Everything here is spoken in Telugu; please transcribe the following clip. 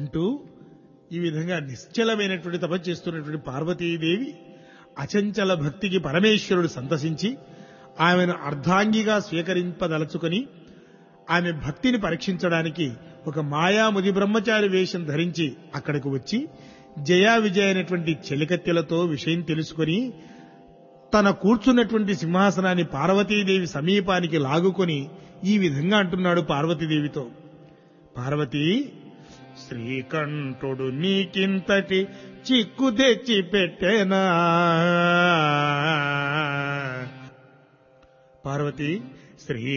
అంటూ ఈ విధంగా నిశ్చలమైనటువంటి తపస్సు చేస్తున్నటువంటి పార్వతీదేవి అచంచల భక్తికి పరమేశ్వరుడు సంతసించి ఆమెను అర్ధాంగిగా స్వీకరింపదలుచుకొని ఆమె భక్తిని పరీక్షించడానికి ఒక మాయాముది బ్రహ్మచారి వేషం ధరించి అక్కడికి వచ్చి జయా విజయ అయినటువంటి చెలికత్తెలతో విషయం తెలుసుకొని తన కూర్చున్నటువంటి సింహాసనాన్ని పార్వతీదేవి సమీపానికి లాగుకొని ఈ విధంగా అంటున్నాడు పార్వతీదేవితో పార్వతీ శ్రీకంఠుడు నీకింతటి చిక్కు తెచ్చి పెట్టేనా పార్వతి శ్రీ